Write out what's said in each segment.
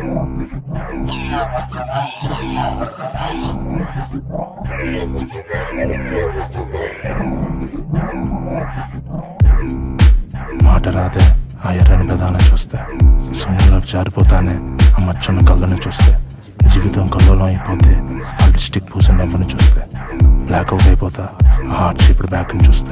మాట రాదే ఆ ఎర్రని పెదాలను చూస్తే సొమ్ములోకి జారిపోతానే ఆ మచ్చున్న కళ్ళను చూస్తే జీవితం కళ్ళలో అయిపోతే ఆ లిప్స్టిక్ పూసిన నవ్వును చూస్తే బ్లాక్ అవుట్ అయిపోతా ఆ హార్ట్ షేప్డ్ బ్యాక్ని చూస్తే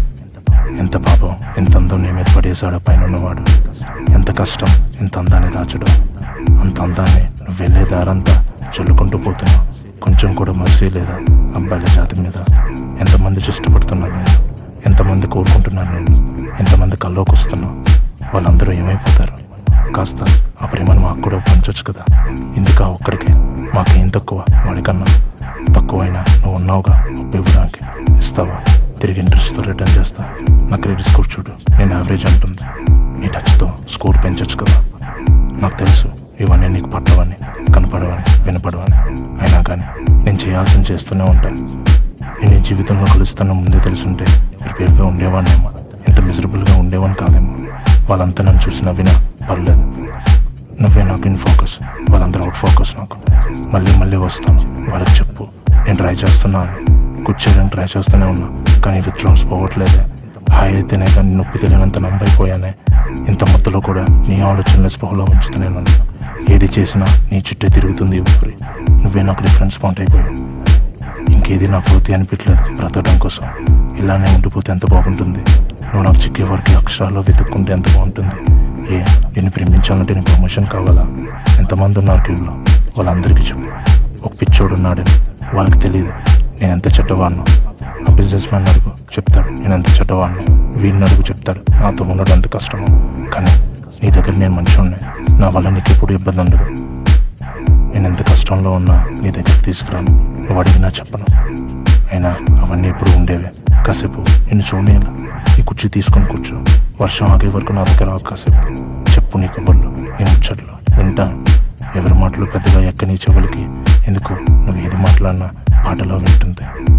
ఎంత పాపం ఎంత అందం నీ మీద పడేశాడో పైన ఉన్నవాడు ఎంత కష్టం ఎంత అందాన్ని దాచడం అంత అందాన్ని నువ్వు వెళ్ళే దారంతా చల్లుకుంటూ పోతున్నావు కొంచెం కూడా మర్సీ లేదా అబ్బాయిల జాతి మీద ఎంతమంది ఇష్టపడుతున్నారు నేను ఎంతమంది కోరుకుంటున్నారు నేను ఎంతమంది కల్లోకి వస్తున్నావు వాళ్ళందరూ ఏమైపోతారు కాస్త ఆ ప్రేమను మాకు కూడా పంచొచ్చు కదా ఇందుక ఒక్కడికే మాకేం తక్కువ వాడికన్నా తక్కువైనా నువ్వు ఉన్నావుగా ఒప్పు ఇవ్వడానికి ఇస్తావా తిరిగి ఇంట్రెస్ట్తో రిటర్న్ చేస్తా నా క్రెడిట్ స్కోర్ చూడు నేను యావరేజ్ అంటుంది నీ టచ్తో స్కోర్ పెంచొచ్చు కదా నాకు తెలుసు ఇవన్నీ నీకు పట్టవని కనపడవని వినపడవని అయినా కానీ నేను చేయాల్సింది చేస్తూనే ఉంటాను నేను ఈ జీవితంలో కలుస్తున్న ముందే తెలుసుంటే ప్రిపేర్గా ఉండేవాడినేమో ఇంత మిజరబుల్గా ఉండేవాని కాదేమో వాళ్ళంతా నన్ను చూసి నవ్వినా పర్లేదు నువ్వే నాకు ఇన్ ఫోకస్ వాళ్ళందరూ అవుట్ ఫోకస్ నాకు మళ్ళీ మళ్ళీ వస్తాను వాళ్ళకి చెప్పు నేను ట్రై చేస్తున్నాను కూర్చోడానికి ట్రై చేస్తూనే ఉన్నా కానీ విత్డ్రాల్స్ పోవట్లేదే హాయ్ అయితేనే కానీ నొప్పి తెలియనంత నంబైపోయానే ఇంత మొత్తంలో కూడా నీ ఆలోచనల స్పృహలో ఉంచుతూనే నన్ను ఏది చేసినా నీ చుట్టే తిరుగుతుంది ఈ ఊపిరి నువ్వే నాకు రిఫరెన్స్ పాయింట్ అయిపోయావు ఇంకేది నాకు పూర్తి అనిపించలేదు బ్రతకడం కోసం ఇలానే ఉండిపోతే ఎంత బాగుంటుంది నువ్వు నాకు చిక్కే వరకు అక్షరాల్లో వెతుక్కుంటే ఎంత బాగుంటుంది ఏ నిన్ను ప్రేమించాలంటే నీ ప్రమోషన్ కావాలా ఎంతమంది ఉన్నారు క్యూలో వాళ్ళందరికీ చెప్పు ఒక పిచ్చోడు ఉన్నాడని వాళ్ళకి తెలియదు నేను ఎంత చెడ్డవాడిను నా బిజినెస్ మ్యాన్ అడుగు చెప్తాడు నేను ఎంత చెడ్డవాడిను వీడిని అడుగు చెప్తాడు నాతో ఉండడం ఎంత కష్టమో కానీ నీ దగ్గర నేను మంచిగా ఉన్నాయి నా వల్ల నీకు ఎప్పుడు ఇబ్బంది ఉండదు నేను ఎంత కష్టంలో ఉన్నా నీ దగ్గరికి తీసుకురాను నువ్వు అడిగినా చెప్పను అయినా అవన్నీ ఎప్పుడు ఉండేవే కాసేపు నిన్ను చూడనేలా ఈ కుర్చీ తీసుకొని కూర్చో వర్షం ఆగే వరకు నా దగ్గర ఆగు కాసేపు చెప్పు నీ కబుర్లు నీ ముచ్చట్లు వింటాను ఎవరి మాటలు పెద్దగా ఎక్కని చెవులకి ఎందుకు నువ్వు ఏది మాట్లాడినా పాటలో వింటుంది